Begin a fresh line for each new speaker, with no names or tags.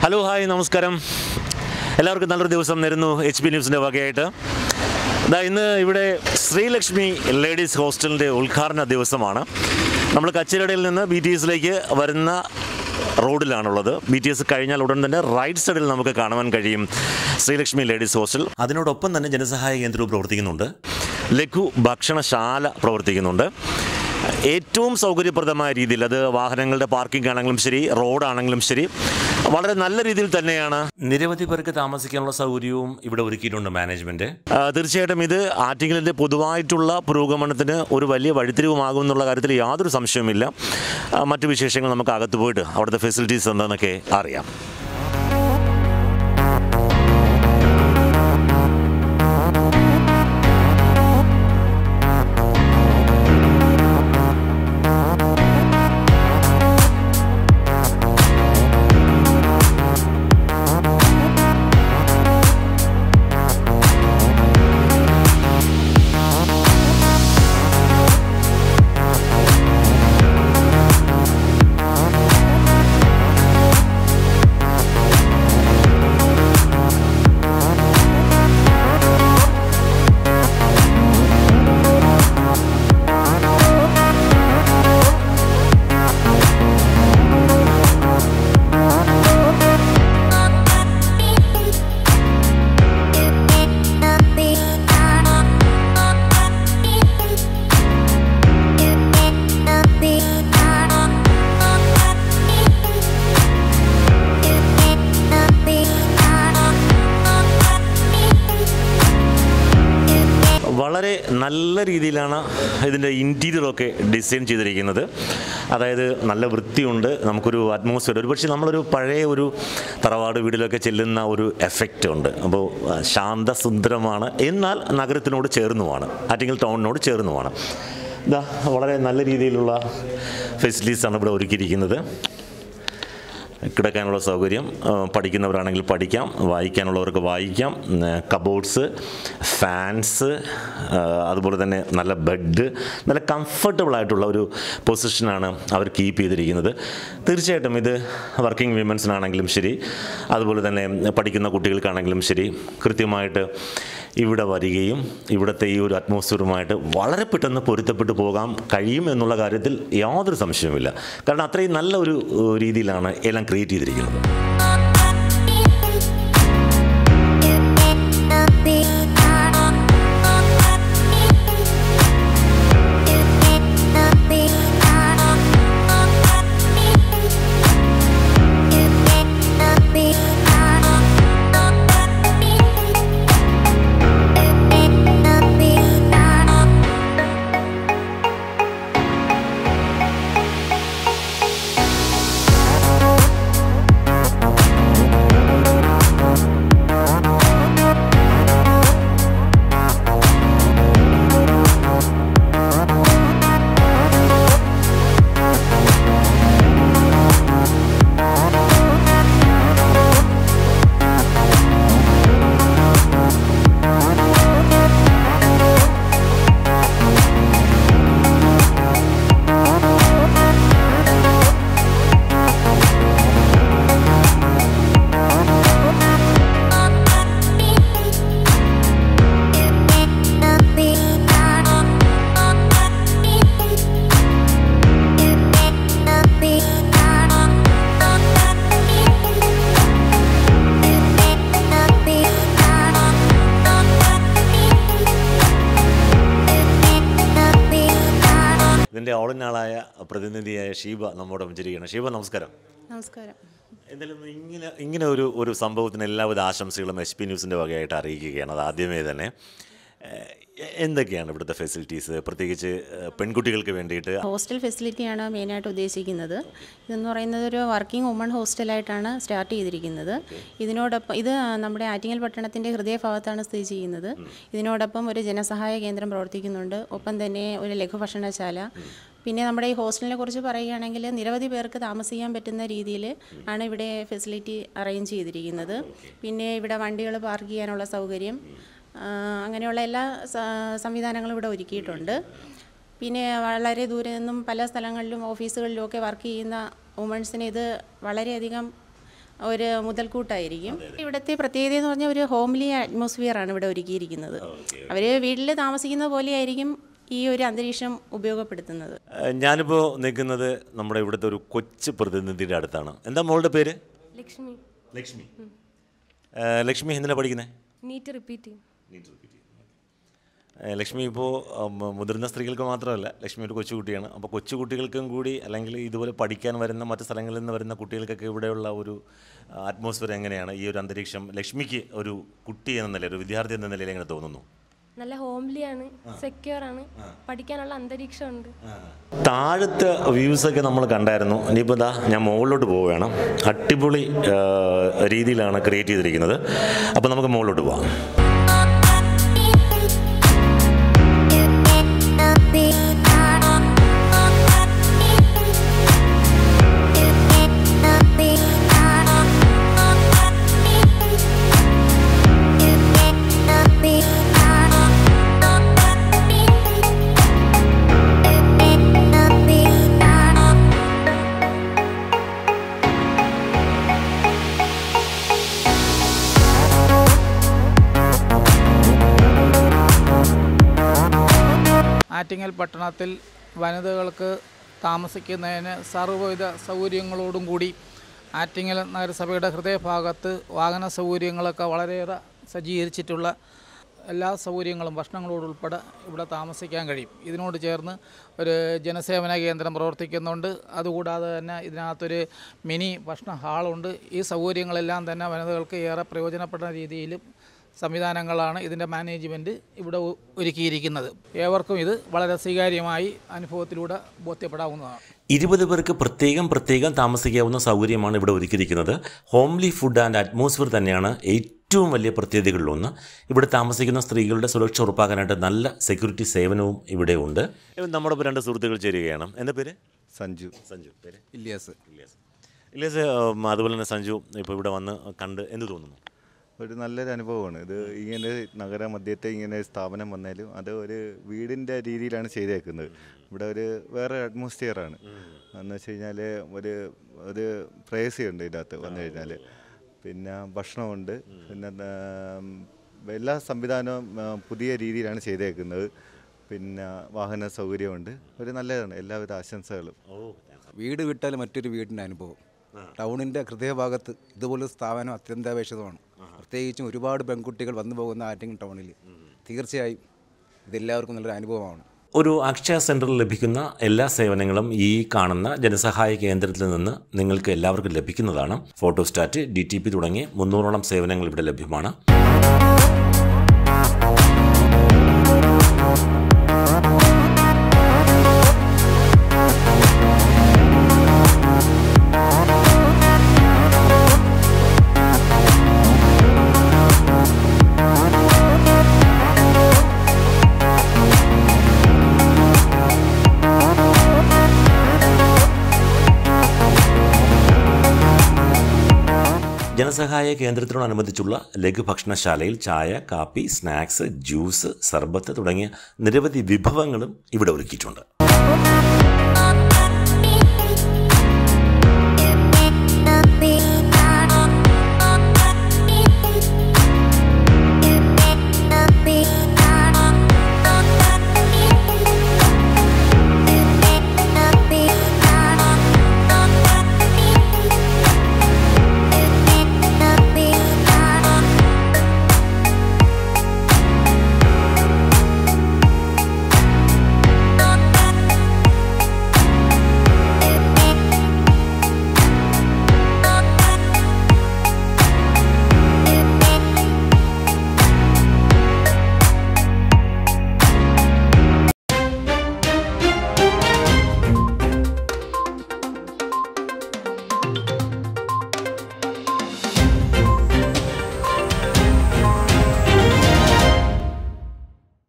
hello hi നമസ്കാരം എല്ലാവർക്കും നല്ലൊരു ദിവസം നേരുന്നു എച്ച് പി ന്യൂസിൻ്റെ വകയായിട്ട് ഇതാ ഇന്ന് ഇവിടെ ശ്രീലക്ഷ്മി ലേഡീസ് ഹോസ്റ്റലിൻ്റെ ഉദ്ഘാടന ദിവസമാണ് നമ്മൾ കച്ചിരടയിൽ നിന്ന് ബി ടി എസിലേക്ക് വരുന്ന റോഡിലാണുള്ളത് ബി ടി എസ് കഴിഞ്ഞാൽ ഉടൻ തന്നെ റൈറ്റ് സൈഡിൽ നമുക്ക് കാണുവാൻ കഴിയും ശ്രീലക്ഷ്മി ലേഡീസ് ഹോസ്റ്റൽ അതിനോടൊപ്പം തന്നെ ജനസഹായ കേന്ദ്രവും പ്രവർത്തിക്കുന്നുണ്ട് ലഘു ഭക്ഷണശാല പ്രവർത്തിക്കുന്നുണ്ട് ഏറ്റവും സൗകര്യപ്രദമായ രീതിയിൽ അത് വാഹനങ്ങളുടെ പാർക്കിംഗ് ആണെങ്കിലും ശരി റോഡാണെങ്കിലും ശരി വളരെ നല്ല രീതിയിൽ തന്നെയാണ് നിരവധി പേർക്ക് താമസിക്കാനുള്ള സൗകര്യവും ഇവിടെ ഒരുക്കിയിട്ടുണ്ട് മാനേജ്മെന്റ് ആ, തീർച്ചയായിട്ടും ഇത് ആറ്റിങ്ങലിന്റെ പൊതുവായിട്ടുള്ള പുരോഗമനത്തിന് ഒരു വലിയ വഴിത്തിരിവുമാകും എന്നുള്ള കാര്യത്തിൽ യാതൊരു സംശയവുമില്ല ആ, മറ്റു വിശേഷങ്ങൾ നമുക്ക് അകത്ത് പോയിട്ട് അവിടുത്തെ ഫെസിലിറ്റീസ് എന്താണെന്നൊക്കെ അറിയാം വളരെ നല്ല രീതിയിലാണ് ഇതിൻ്റെ ഇൻറ്റീരിയറൊക്കെ ഡിസൈൻ ചെയ്തിരിക്കുന്നത് അതായത് നല്ല വൃത്തിയുണ്ട് നമുക്കൊരു അറ്റ്മോസ്ഫിയർ ഒരു പക്ഷേ നമ്മളൊരു പഴയ ഒരു തറവാട് വീട്ടിലൊക്കെ ചെല്ലുന്ന ഒരു എഫക്റ്റ് ഉണ്ട് അപ്പോൾ ആ, ശാന്തസുന്ദരമാണ് എന്നാൽ നഗരത്തിനോട് ചേർന്നുമാണ് ആറ്റിങ്ങൽ ടൗണിനോട് ചേർന്നുമാണ് ഇതാ വളരെ നല്ല രീതിയിലുള്ള ഫെസിലിറ്റീസാണ് ഇവിടെ ഒരുക്കിയിരിക്കുന്നത് കിടക്കാനുള്ള സൗകര്യം ആ, പഠിക്കുന്നവരാണെങ്കിൽ പഠിക്കാം വായിക്കാനുള്ളവർക്ക് വായിക്കാം കബോർഡ്സ് ഫാൻസ് അതുപോലെ തന്നെ നല്ല ബെഡ് നല്ല കംഫർട്ടബിൾ ആയിട്ടുള്ള ഒരു പൊസിഷനാണ് അവർ കീപ്പ് ചെയ്തിരിക്കുന്നത് തീർച്ചയായിട്ടും ഇത് വർക്കിംഗ് വിമൻസിനാണെങ്കിലും ശരി അതുപോലെ തന്നെ പഠിക്കുന്ന കുട്ടികൾക്കാണെങ്കിലും ശരി കൃത്യമായിട്ട് ഇവിടെ വരികയും ഇവിടുത്തെ ഈ ഒരു അറ്റ്മോസ്ഫിയറുമായിട്ട് വളരെ പെട്ടെന്ന് പൊരുത്തപ്പെട്ടു പോകാൻ കഴിയും എന്നുള്ള കാര്യത്തിൽ യാതൊരു സംശയവുമില്ല കാരണം അത്രയും നല്ല ഒരു ഏഹ്, രീതിയിലാണ് എല്ലാം ക്രിയേറ്റ് ചെയ്തിരിക്കുന്നത് ഇതിൻ്റെ ഓളിനാളായ പ്രതിനിധിയായ ഷീബ നമ്മോട് വെച്ചിരിക്കുകയാണ് ഷീബ നമസ്കാരം
നമസ്കാരം
എന്തായാലും ഇങ്ങനെ ഇങ്ങനെ ഒരു ഒരു സംഭവത്തിന് എല്ലാവിധ ആശംസകളും എച്ച് പി ന്യൂസിൻ്റെ വകയായിട്ട് അറിയിക്കുകയാണ് അത് ആദ്യമേ തന്നെ ഏഹ്, എന്തൊക്കെയാണ് ഇവിടുത്തെ ഫെസിലിറ്റീസ് പ്രത്യേകിച്ച് ഏഹ്, പെൺകുട്ടികൾക്ക് വേണ്ടിയിട്ട്
ഹോസ്റ്റൽ ഫെസിലിറ്റിയാണ് മെയിനായിട്ട് ഉദ്ദേശിക്കുന്നത് ഇതെന്ന് പറയുന്നത് ഒരു വർക്കിംഗ് വുമൺ ഹോസ്റ്റലായിട്ടാണ് സ്റ്റാർട്ട് ചെയ്തിരിക്കുന്നത് ഇതിനോടൊപ്പം ഇത് നമ്മുടെ ആറ്റിങ്ങൽ പട്ടണത്തിൻ്റെ ഹൃദയഭാഗത്താണ് സ്ഥിതി ചെയ്യുന്നത് ഇതിനോടൊപ്പം ഒരു ജനസഹായ കേന്ദ്രം പ്രവർത്തിക്കുന്നുണ്ട് ഒപ്പം തന്നെ ഒരു ലഘുഭക്ഷണശാല പിന്നെ നമ്മുടെ ഈ ഹോസ്റ്റലിനെ കുറിച്ച് പറയുകയാണെങ്കിൽ നിരവധി പേർക്ക് താമസിക്കാൻ പറ്റുന്ന രീതിയിൽ ആണ് ഇവിടെ ഫെസിലിറ്റി അറേഞ്ച് ചെയ്തിരിക്കുന്നത് പിന്നെ ഇവിടെ വണ്ടികൾ പാർക്ക് ചെയ്യാനുള്ള സൗകര്യം ആ, അങ്ങനെയുള്ള എല്ലാ സ- സംവിധാനങ്ങളും ഇവിടെ ഒരുക്കിയിട്ടുണ്ട് പിന്നെ വളരെ ദൂരെ നിന്നും പല സ്ഥലങ്ങളിലും ഓഫീസുകളിലും ഒക്കെ വർക്ക് ചെയ്യുന്ന വുമൺസിന് ഇത് വളരെയധികം ഒരു മുതൽക്കൂട്ടായിരിക്കും ഇവിടുത്തെ പ്രത്യേകത എന്ന് പറഞ്ഞാൽ ഒരു ഹോംലി അറ്റ്മോസ്ഫിയർ ആണ് ഇവിടെ ഒരുക്കിയിരിക്കുന്നത് അവർ വീട്ടിൽ താമസിക്കുന്ന പോലെയായിരിക്കും ഈ ഒരു അന്തരീക്ഷം ഉപയോഗപ്പെടുത്തുന്നത്
ഏഹ് ഞാനിപ്പോൾ നിൽക്കുന്നത് നമ്മുടെ ഇവിടുത്തെ ഒരു കൊച്ചു പ്രതിനിധിയുടെ അടുത്താണ് എന്താ മോളുടെ പേര്
ലക്ഷ്മി
ലക്ഷ്മി ഏഹ് ലക്ഷ്മി എന്തിനാണ് പഠിക്കുന്നത്
നീറ്റ് റിപ്പീറ്റ് ചെയ്യും
ഏഹ് ലക്ഷ്മി ഇപ്പോൾ മുതിർന്ന സ്ത്രീകൾക്ക് മാത്രമല്ല ലക്ഷ്മി ഒരു കൊച്ചുകുട്ടിയാണ് അപ്പോൾ കൊച്ചുകുട്ടികൾക്കും കൂടി അല്ലെങ്കിൽ ഇതുപോലെ പഠിക്കാൻ വരുന്ന മറ്റ് സ്ഥലങ്ങളിൽ നിന്ന് വരുന്ന കുട്ടികൾക്കൊക്കെ ഇവിടെയുള്ള ഒരു അറ്റ്മോസ്ഫിയർ എങ്ങനെയാണ് ഈ ഒരു അന്തരീക്ഷം ലക്ഷ്മിക്ക് ഒരു കുട്ടി എന്ന നിലയിൽ ഒരു വിദ്യാർത്ഥി എന്ന നിലയിൽ എങ്ങനെ തോന്നുന്നു
നല്ല ഹോംലി ആണ് സെക്യൂർ ആണ് പഠിക്കാനുള്ള അന്തരീക്ഷമുണ്ട്
താഴത്തെ വ്യൂസൊക്കെ നമ്മൾ കണ്ടായിരുന്നു ഇനിയിപ്പോൾ ഇതാ ഞാൻ മുകളിലോട്ട് പോവുകയാണ് അടിപൊളി ആ, രീതിയിലാണ് ക്രിയേറ്റ് ചെയ്തിരിക്കുന്നത് അപ്പോൾ നമുക്ക് മുകളിലോട്ട് പോവാം
ആറ്റിങ്ങൽ പട്ടണത്തിൽ വനിതകൾക്ക് താമസിക്കുന്നതിന് സർവ്വവിധ സൗകര്യങ്ങളോടും കൂടി ആറ്റിങ്ങൽ നഗരസഭയുടെ ഹൃദയഭാഗത്ത് വാഹന സൗകര്യങ്ങളൊക്കെ വളരെയേറെ സജ്ജീകരിച്ചിട്ടുള്ള എല്ലാ സൗകര്യങ്ങളും ഭക്ഷണങ്ങളോടുൾപ്പെടെ ഇവിടെ താമസിക്കാൻ കഴിയും ഇതിനോട് ചേർന്ന് ഒരു ജനസേവന കേന്ദ്രം പ്രവർത്തിക്കുന്നുണ്ട് അതുകൂടാതെ തന്നെ ഇതിനകത്തൊരു മിനി ഭക്ഷണ ഹാളുണ്ട് ഈ സൗകര്യങ്ങളെല്ലാം തന്നെ വനിതകൾക്ക് ഏറെ പ്രയോജനപ്പെടുന്ന രീതിയിലും സംവിധാനങ്ങളാണ് ഇതിൻ്റെ മാനേജ്മെൻറ്റ് ഇവിടെ ഒ- ഒരുക്കിയിരിക്കുന്നത് ഏവർക്കും ഇത് വളരെ സ്വീകാര്യമായി അനുഭവത്തിലൂടെ ബോധ്യപ്പെടാവുന്നതാണ്
ഇരുപത് പേർക്ക് പ്രത്യേകം പ്രത്യേകം താമസിക്കാവുന്ന സൗകര്യമാണ് ഇവിടെ ഒരുക്കിയിരിക്കുന്നത് ഹോംലി ഫുഡ് ആൻഡ് അറ്റ്മോസ്ഫിയർ തന്നെയാണ് ഏറ്റവും വലിയ പ്രത്യേകതകളിലൊന്ന് ഇവിടെ താമസിക്കുന്ന സ്ത്രീകളുടെ സുരക്ഷ ഉറപ്പാക്കാനായിട്ട് നല്ല സെക്യൂരിറ്റി സേവനവും ഇവിടെ ഉണ്ട് നമ്മുടെ ഇപ്പോൾ രണ്ട് സുഹൃത്തുക്കൾ ചേരുകയാണ് എൻ്റെ പേര്
സഞ്ജു
സഞ്ജു പേര്
ഇല്ലിയാസ്
ഇല്യാസ് ഇല്യാസ് ഉം, അതുപോലെ തന്നെ സഞ്ജു ഇപ്പോൾ ഇവിടെ വന്ന് കണ്ട് എന്ത് തോന്നുന്നു
ഒരു നല്ലൊരു അനുഭവമാണ് ഇത് ഇങ്ങനെ നഗര മധ്യത്തെ ഇങ്ങനെ സ്ഥാപനം വന്നാലും അത് ഒരു വീടിൻ്റെ രീതിയിലാണ് ചെയ്തേക്കുന്നത് ഇവിടെ ഒരു വേറെ അറ്റ്മോസ്ഫിയറാണ് എന്ന് വെച്ച് കഴിഞ്ഞാൽ ഒരു ഒരു പ്രേസി ഉണ്ട് ഇതിനകത്ത് വന്നു കഴിഞ്ഞാൽ പിന്നെ ഭക്ഷണമുണ്ട് പിന്നെ ഉം, എല്ലാ സംവിധാനവും ആ, പുതിയ രീതിയിലാണ് ചെയ്തേക്കുന്നത് പിന്നെ വാഹന സൗകര്യമുണ്ട് ഒരു നല്ലതാണ് എല്ലാവിധ ആശംസകളും
വീട് വിട്ടാൽ മറ്റൊരു വീടിൻ്റെ അനുഭവം ടൗണിൻ്റെ ഹൃദയഭാഗത്ത് ഇതുപോലൊരു സ്ഥാപനം അത്യന്താപേക്ഷിതമാണ് പ്രത്യേകിച്ചും ഒരുപാട് പെൺകുട്ടികൾ വന്നു പോകുന്ന ആറ്റിങ്ങൽ ടൗണിൽ തീർച്ചയായും ഇതെല്ലാവർക്കും നല്ലൊരു അനുഭവമാണ്
ഒരു അക്ഷയ സെൻറ്ററിൽ ലഭിക്കുന്ന എല്ലാ സേവനങ്ങളും ഈ കാണുന്ന ജനസഹായ കേന്ദ്രത്തിൽ നിന്ന് നിങ്ങൾക്ക് എല്ലാവർക്കും ലഭിക്കുന്നതാണ് ഫോട്ടോസ്റ്റാറ്റ് ഡി ടി പി തുടങ്ങി മുന്നൂറോളം സേവനങ്ങൾ ഇവിടെ ലഭ്യമാണ് ജനസഹായ കേന്ദ്രത്തിനോടനുബന്ധിച്ചുള്ള ലഘുഭക്ഷണശാലയിൽ ചായ കാപ്പി സ്നാക്സ് ജ്യൂസ് സർബത്ത് തുടങ്ങിയ നിരവധി വിഭവങ്ങളും ഇവിടെ ഒരുക്കിയിട്ടുണ്ട്